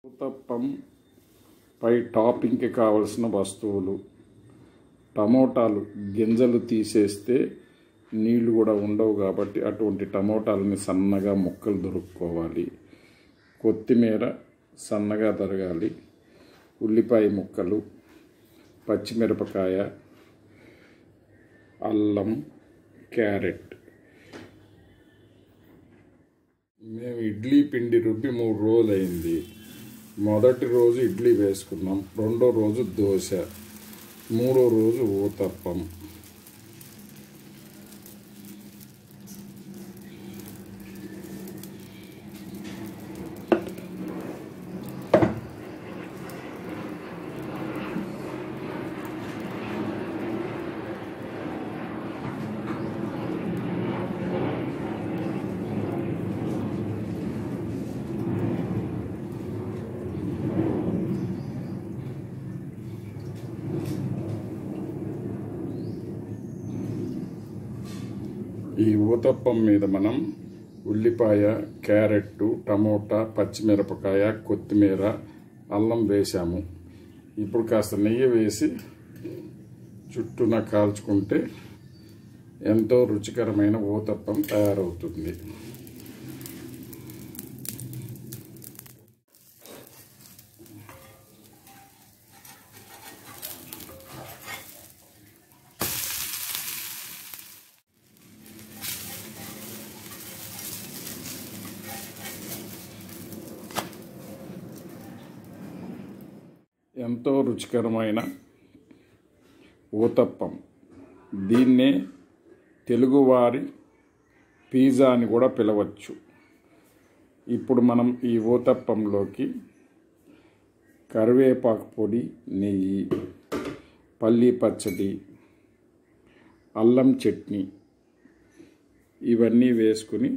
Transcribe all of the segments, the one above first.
ఉత్తప్పం పై టాపింగ్కి కావలసిన వస్తువులు టమోటాలు గింజలు తీసేస్తే నీళ్లు కూడా ఉండవు కాబట్టి అటువంటి టమోటాలని సన్నగా ముక్కలు దొరుకుకోవాలి కొత్తిమీర సన్నగా తరగాలి ఉల్లిపాయ ముక్కలు పచ్చిమిరపకాయ అల్లం క్యారెట్ మేము ఇడ్లీ పిండి రుబ్బి మూడు రోజులు అయింది మొదటి రోజు ఇడ్లీ వేసుకున్నాం రెండో రోజు దోశ మూడో రోజు ఊతప్పం ఈ ఊతప్పం మీద మనం ఉల్లిపాయ క్యారెట్ టమోటా పచ్చిమిరపకాయ కొత్తిమీర అల్లం వేసాము ఇప్పుడు కాస్త నెయ్యి వేసి చుట్టూన కాల్చుకుంటే ఎంతో రుచికరమైన ఊతప్పం తయారవుతుంది ఎంతో రుచికరమైన ఊతప్పం దీన్నే తెలుగువారి పిజ్జా అని కూడా పిలవచ్చు ఇప్పుడు మనం ఈ ఊతప్పంలోకి కరివేపాకు పొడి నెయ్యి పల్లీ పచ్చడి అల్లం చట్నీ ఇవన్నీ వేసుకుని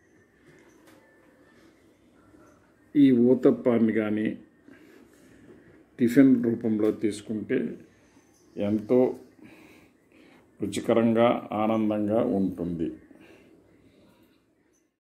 ఈ ఊతప్పాన్ని కానీ టిఫిన్ రూపంలో తీసుకుంటే ఎంతో రుచికరంగా ఆనందంగా ఉంటుంది